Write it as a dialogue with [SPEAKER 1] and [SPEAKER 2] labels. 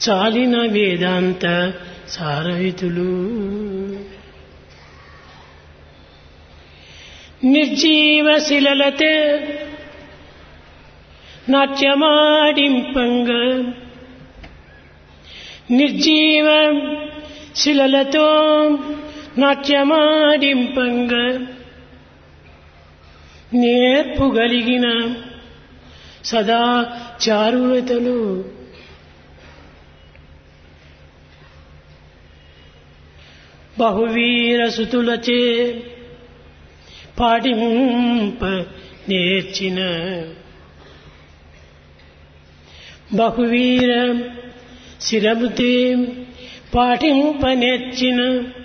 [SPEAKER 1] చాలిన వేదాంత సారహితులు నిర్జీవ శిలలతే నాట్యమాడింపంగ నిర్జీవ శిలలతో నాట్యమాడింపంగ నేర్పుగలిగిన సదా చారులతలు బహువీర సుతులచే పాడింప నేర్చిన బహువీర శిరముతే పాటింప నేర్చిన